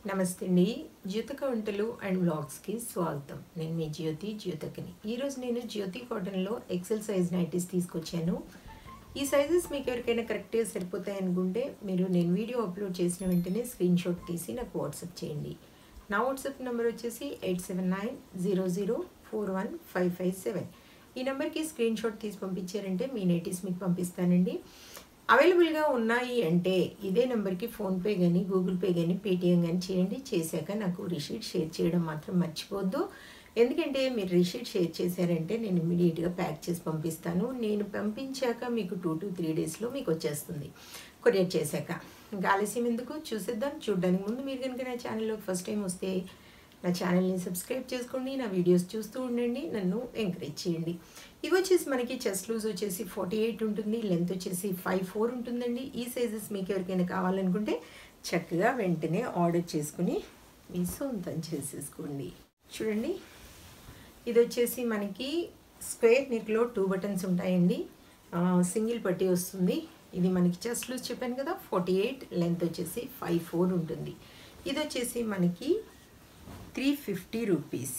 నమస్తే అండి జ్యోతిక వంటలు అండ్ వ్లాగ్స్కి స్వాగతం నేను మీ జ్యోతి జ్యోతికని ఈరోజు నేను జ్యోతి కాటన్లో ఎక్సెల్ సైజ్ నైటీస్ తీసుకొచ్చాను ఈ సైజెస్ మీకు ఎవరికైనా కరెక్ట్గా సరిపోతాయి అనుకుంటే మీరు నేను వీడియో అప్లోడ్ చేసిన వెంటనే స్క్రీన్ షాట్ తీసి నాకు వాట్సాప్ చేయండి నా వాట్సాప్ నెంబర్ వచ్చేసి eight seven nine zero zero four one five five seven ఈ నెంబర్కి స్క్రీన్ షాట్ తీసి పంపించారంటే మీ నైటీస్ మీకు పంపిస్తానండి అవైలబుల్గా ఉన్నాయి అంటే ఇదే నెంబర్కి ఫోన్పే కానీ గూగుల్ పే కానీ పేటిఎం కానీ చేయండి చేశాక నాకు రిసీట్ షేర్ చేయడం మాత్రం మర్చిపోవద్దు ఎందుకంటే మీరు రిసీట్ షేర్ చేశారంటే నేను ఇమీడియట్గా ప్యాక్ చేసి పంపిస్తాను నేను పంపించాక మీకు టూ టు త్రీ డేస్లో మీకు వచ్చేస్తుంది కొరియర్ చేశాక ఇంకా ఆలస్యం ఎందుకు చూసేద్దాం చూడడానికి ముందు మీరు కనుక నా ఛానల్లోకి ఫస్ట్ టైం వస్తే నా ఛానల్ని సబ్స్క్రైబ్ చేసుకోండి నా వీడియోస్ చూస్తూ ఉండండి నన్ను ఎంకరేజ్ చేయండి ఇవి వచ్చేసి మనకి చెస్ట్ లూజ్ వచ్చేసి ఫార్టీ ఎయిట్ ఉంటుంది లెంత్ వచ్చేసి ఫైవ్ ఫోర్ ఉంటుందండి ఈ సైజెస్ మీకు ఎవరికైనా కావాలనుకుంటే చక్కగా వెంటనే ఆర్డర్ చేసుకుని మీ సొంతం చేసేసుకోండి చూడండి ఇది వచ్చేసి మనకి స్క్వేర్ నెక్లో టూ బటన్స్ ఉంటాయండి సింగిల్ పట్టి వస్తుంది ఇది మనకి చెస్ట్ లూజ్ చెప్పాను కదా ఫార్టీ ఎయిట్ లెంత్ వచ్చేసి ఫైవ్ ఫోర్ ఉంటుంది ఇది వచ్చేసి మనకి త్రీ ఫిఫ్టీ రూపీస్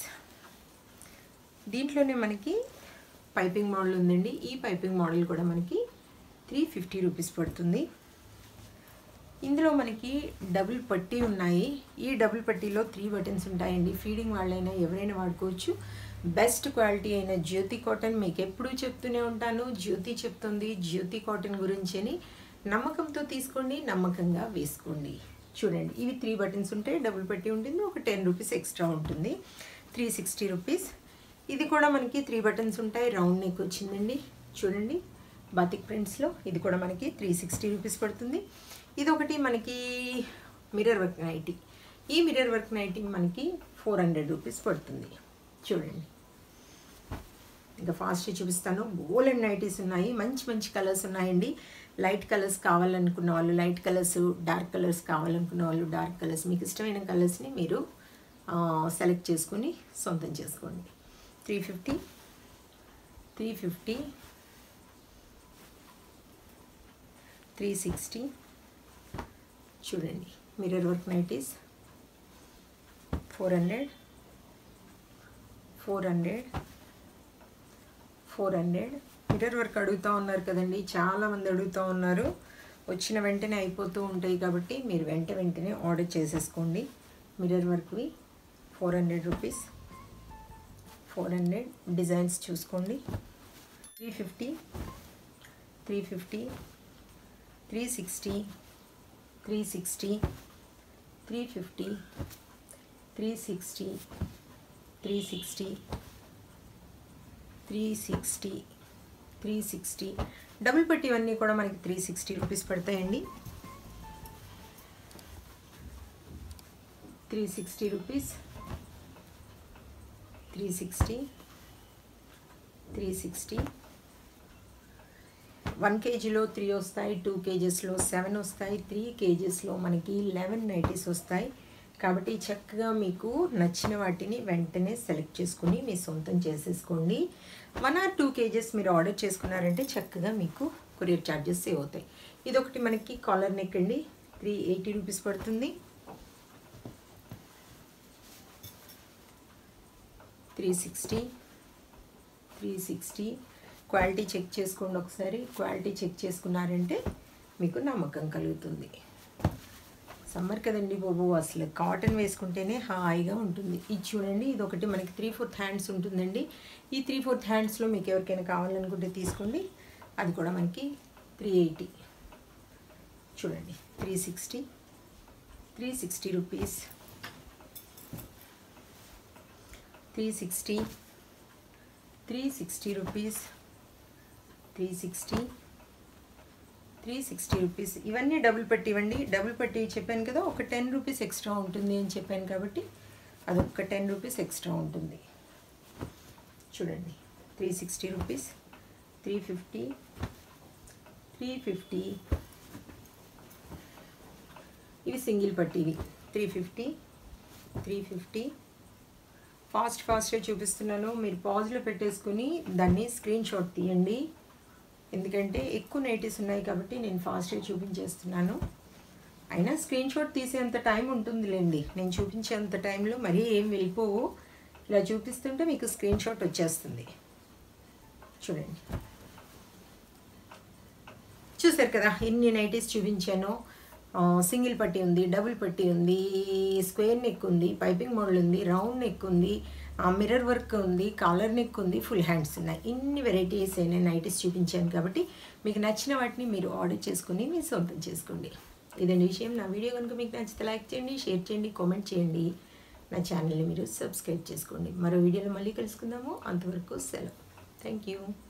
దీంట్లోనే మనకి పైపింగ్ మోడల్ ఉందండి ఈ పైపింగ్ మోడల్ కూడా మనకి త్రీ ఫిఫ్టీ రూపీస్ పడుతుంది ఇందులో మనకి డబుల్ పట్టీ ఉన్నాయి ఈ డబుల్ పట్టీలో త్రీ బటన్స్ ఉంటాయండి ఫీడింగ్ వాళ్ళైనా ఎవరైనా వాడుకోవచ్చు బెస్ట్ క్వాలిటీ అయిన జ్యోతి కాటన్ మీకు ఎప్పుడూ చెప్తూనే ఉంటాను జ్యోతి చెప్తుంది జ్యోతి కాటన్ గురించి అని నమ్మకంతో తీసుకోండి నమ్మకంగా వేసుకోండి చూడండి ఇవి త్రీ బటన్స్ ఉంటాయి డబుల్ పట్టీ ఉంటుంది ఒక టెన్ రూపీస్ ఎక్స్ట్రా ఉంటుంది త్రీ సిక్స్టీ రూపీస్ ఇది కూడా మనకి త్రీ బటన్స్ ఉంటాయి రౌండ్ నెక్ వచ్చిందండి చూడండి బాతిక్ ప్రింట్స్లో ఇది కూడా మనకి త్రీ సిక్స్టీ రూపీస్ పడుతుంది ఇది ఒకటి మనకి మిర్రర్ వర్క్ నైటీ ఈ మిర్రర్ వర్క్ నైటీ మనకి ఫోర్ హండ్రెడ్ రూపీస్ పడుతుంది చూడండి ఇంకా ఫాస్ట్ చూపిస్తాను గోల్డెన్ నైటీస్ ఉన్నాయి మంచి మంచి కలర్స్ ఉన్నాయండి లైట్ కలర్స్ కావాలనుకున్న వాళ్ళు లైట్ కలర్స్ డార్క్ కలర్స్ కావాలనుకున్న వాళ్ళు డార్క్ కలర్స్ మీకు ఇష్టమైన కలర్స్ని మీరు సెలెక్ట్ చేసుకుని సొంతం చేసుకోండి three fifty three fifty three sixty చూడండి mirror work nighties four hundred four hundred four hundred mirror work అడుగుతూ ఉన్నారు కదండి చాలామంది అడుగుతూ ఉన్నారు వచ్చిన వెంటనే అయిపోతూ ఉంటాయి కాబట్టి మీరు వెంట వెంటనే ఆర్డర్ చేసేసుకోండి మిర్రర్ వర్క్వి four hundred rupees four hundred designs చూసుకోండి three fifty three fifty three sixty three sixty three fifty three sixty three sixty three sixty three sixty double పట్టి ఇవన్నీ కూడా మనకి త్రీ సిక్స్టీ రూపీస్ పడతాయండి three sixty rupees three sixty three sixty one కేజీలో three వస్తాయి two కేజెస్లో seven వస్తాయి three కేజెస్లో మనకి లెవెన్ నైటీస్ వస్తాయి కాబట్టి చక్కగా మీకు నచ్చిన వాటిని వెంటనే సెలెక్ట్ చేసుకుని మీ సొంతం చేసేసుకోండి వన్ ఆర్ టూ కేజెస్ మీరు ఆర్డర్ చేసుకున్నారంటే చక్కగా మీకు కొరియర్ ఛార్జెస్ సేవ్ అవుతాయి ఇదొకటి మనకి కాలర్ నెక్ అండి త్రీ ఎయిటీ రూపీస్ పడుతుంది three sixty three sixty quality check చేసుకోండి ఒకసారి క్వాలిటీ చెక్ చేసుకున్నారంటే మీకు నమ్మకం కలుగుతుంది సమ్మర్ కదండి బాబు అసలు కాటన్ వేసుకుంటేనే హాయిగా ఉంటుంది ఇది చూడండి ఇది ఒకటి మనకి త్రీ ఫోర్త్ హ్యాండ్స్ ఉంటుందండి ఈ త్రీ ఫోర్త్ హ్యాండ్స్లో మీకు ఎవరికైనా కావాలనుకుంటే తీసుకోండి అది కూడా మనకి త్రీ ఎయిటీ చూడండి three sixty three sixty rupees three sixty three sixty rupees three sixty three sixty rupees ఇవన్నీ డబుల్ పట్టి ఇవ్వండి డబుల్ పట్టి చెప్పాను కదా ఒక టెన్ రూపీస్ ఎక్స్ట్రా ఉంటుంది అని చెప్పాను కాబట్టి అదొక టెన్ రూపీస్ ఎక్స్ట్రా ఉంటుంది చూడండి three sixty rupees three fifty three fifty ఇవి సింగిల్ పట్టివి three fifty three fifty fast ఫాస్ట్గా చూపిస్తున్నాను మీరు పాజ్లో పెట్టేసుకుని దాన్ని స్క్రీన్ షాట్ తీయండి ఎందుకంటే ఎక్కువ నైటీస్ ఉన్నాయి కాబట్టి నేను ఫాస్ట్గా చూపించేస్తున్నాను అయినా స్క్రీన్ షాట్ తీసేంత టైం ఉంటుందిలేండి నేను చూపించేంత టైంలో మరీ ఏం వెళ్ళిపోవు ఇలా చూపిస్తుంటే మీకు స్క్రీన్ షాట్ వచ్చేస్తుంది చూడండి చూసారు కదా ఎన్ని నైటీస్ చూపించాను ఆ, సింగిల్ పట్టి ఉంది డబుల్ పట్టి ఉంది స్క్వేర్ నెక్ ఉంది పైపింగ్ మోడల్ ఉంది రౌండ్ నెక్ ఉంది ఆ, మిర్రర్ వర్క్ ఉంది కాలర్ నెక్ ఉంది ఫుల్ హ్యాండ్స్ ఉన్నాయి ఇన్ని వెరైటీస్ అయిన నైటీస్ చూపించాను కాబట్టి మీకు నచ్చిన వాటిని మీరు ఆర్డర్ చేసుకుని మీ సొంతం చేసుకోండి ఇదండి విషయం నా వీడియో కనుక మీకు నచ్చితే లైక్ చేయండి షేర్ చేయండి కామెంట్ చేయండి నా ఛానల్ని మీరు సబ్స్క్రైబ్ చేసుకోండి మరో వీడియోలో మళ్ళీ కలుసుకుందాము అంతవరకు సెలవు థ్యాంక్ యూ